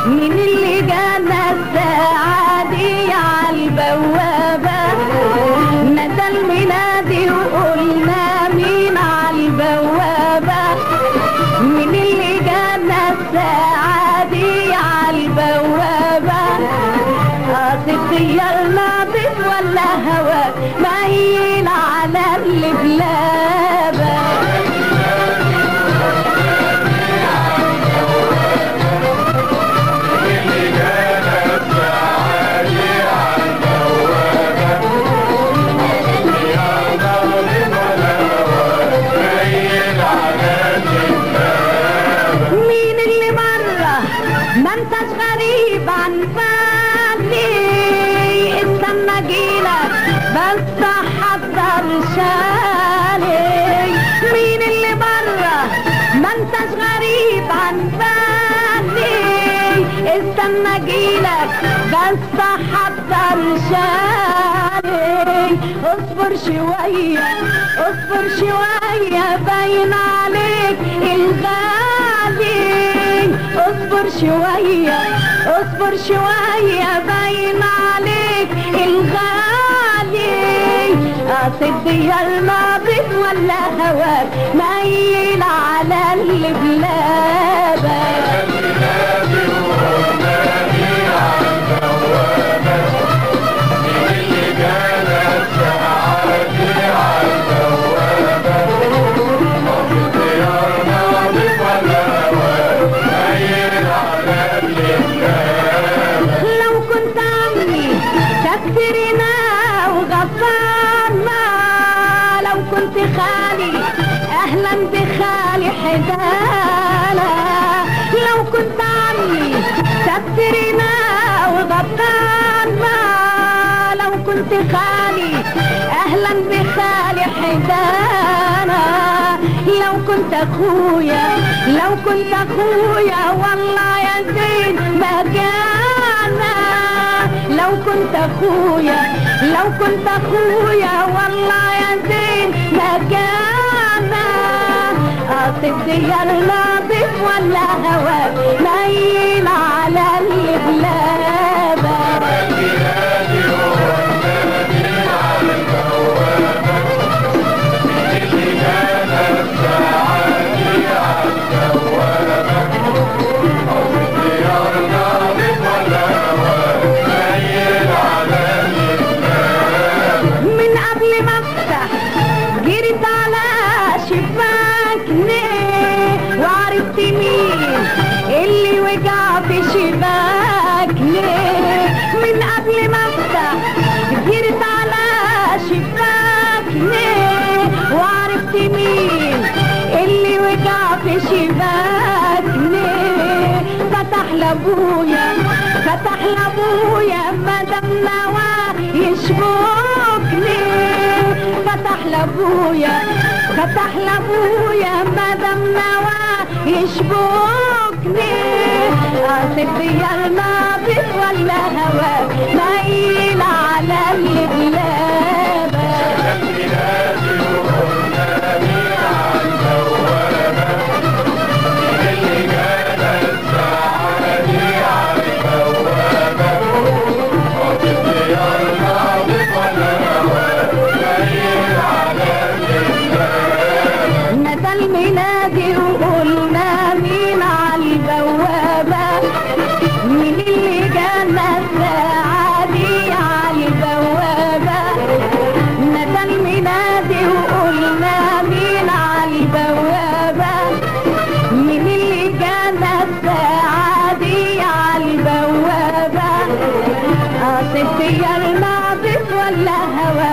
مين اللي جانا الساعة دي عالبوابة ندى المنادي وقلنا مين عالبوابة مين اللي جانا الساعة دي عالبوابة قاصد ديالنا بيت ولا هوا مايل على البلابة مين اللي مرة ما انتش غريب عن بالي استنى جيلك بس حضر شالي مين اللي برا ما انتش غريب عن بالي استنى جيلك بس حضر شالي اصبر شوية اصبر شوية باين عليك الغالي اصبر شوية اصبر شوية باين عليك الغالي قاصد بيا الماضي ولا هواك مايل على البلاد لو كنت عمي تكفرنا وغفرنا لو كنت خالي اهلا بخالي حدانا لو كنت عمي تكفرنا وغفرنا لو كنت خالي اهلا بخالي حدانا لو كنت اخويا لو كنت اخويا والله يا زين ما جانا لو كنت اخويا لو كنت اخويا والله يا زين ما جانا قاصد ديالنا ضيف ولا هوا مايل على البلاد من قبل ما افتح جريت على شباكنا وعرفت مين اللي وقع في شباكنا من قبل ما افتح جريت على شباكنا وعرفت مين اللي وقع في شباكنا فتح لابويا فتح لابويا مدام نواه يشبكني فتح لابويا فتح لابويا مدام نواه يشبكني قاصد بيا الماضي ولا هوا مايل على البلاد ندى المنادي وقلنا مين عالبوابة مين اللي جانا الساعة دي عالبوابة ندى المنادي وقلنا مين عالبوابة مين اللي جانا الساعة دي عالبوابة قاصد يا الماضي ولا هوا